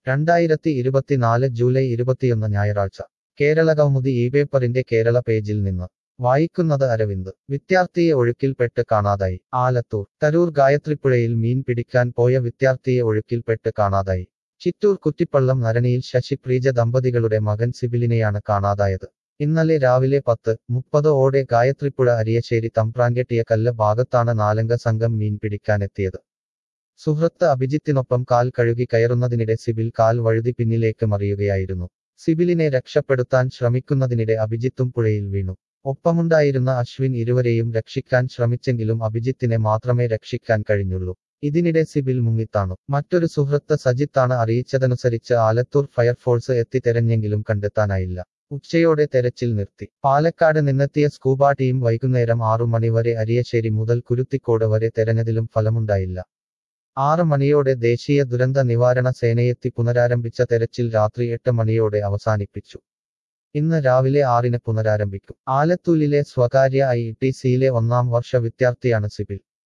രണ്ടായിരത്തി ഇരുപത്തിനാല് ജൂലൈ ഇരുപത്തിയൊന്ന് ഞായറാഴ്ച കേരള കൗമുദി ഈ പേപ്പറിന്റെ കേരള പേജിൽ നിന്ന് വായിക്കുന്നത് അരവിന്ദ് വിദ്യാർത്ഥിയെ ഒഴുക്കിൽപ്പെട്ട് കാണാതായി ആലത്തൂർ തരൂർ ഗായത്രിപ്പുഴയിൽ മീൻ പിടിക്കാൻ പോയ വിദ്യാർത്ഥിയെ ഒഴുക്കിൽപ്പെട്ട് കാണാതായി ചിറ്റൂർ കുറ്റിപ്പള്ളം നരണിയിൽ ശശിപ്രീജ ദമ്പതികളുടെ മകൻ സിബിലിനെയാണ് കാണാതായത് ഇന്നലെ രാവിലെ പത്ത് മുപ്പത് ഓടെ ഗായത്രിപ്പുഴ അരിയശ്ശേരി തമ്പ്രാൻകെട്ടിയ കല്ല് ഭാഗത്താണ് നാലംഗ സംഘം മീൻ പിടിക്കാനെത്തിയത് സുഹൃത്ത് അഭിജിത്തിനൊപ്പം കാൽ കഴുകി കയറുന്നതിനിടെ സിബിൽ കാൽ വഴുതി പിന്നിലേക്ക് മറിയുകയായിരുന്നു സിബിലിനെ രക്ഷപ്പെടുത്താൻ ശ്രമിക്കുന്നതിനിടെ അഭിജിത്തും പുഴയിൽ വീണു ഒപ്പമുണ്ടായിരുന്ന അശ്വിൻ ഇരുവരെയും രക്ഷിക്കാൻ ശ്രമിച്ചെങ്കിലും അഭിജിത്തിനെ മാത്രമേ രക്ഷിക്കാൻ കഴിഞ്ഞുള്ളൂ ഇതിനിടെ സിബിൽ മുങ്ങിത്താണു മറ്റൊരു സുഹൃത്ത് സജിത്താണ് അറിയിച്ചതനുസരിച്ച് ആലത്തൂർ ഫയർഫോഴ്സ് എത്തി തെരഞ്ഞെങ്കിലും കണ്ടെത്താനായില്ല ഉച്ചയോടെ തെരച്ചിൽ നിർത്തി പാലക്കാട് നിന്നെത്തിയ സ്കൂബ ടീം വൈകുന്നേരം ആറു മണിവരെ അരിയശ്ശേരി മുതൽ കുരുത്തിക്കോട് വരെ തെരഞ്ഞതിലും ഫലമുണ്ടായില്ല ആറ് മണിയോടെ ദേശീയ ദുരന്ത നിവാരണ സേനയെത്തി പുനരാരംഭിച്ച തെരച്ചിൽ രാത്രി എട്ട് മണിയോടെ അവസാനിപ്പിച്ചു ഇന്ന് രാവിലെ ആറിന് പുനരാരംഭിക്കും ആലത്തൂലിലെ സ്വകാര്യ ഐ ടി സിയിലെ ഒന്നാം വർഷ വിദ്യാർത്ഥിയാണ് സിബിൽ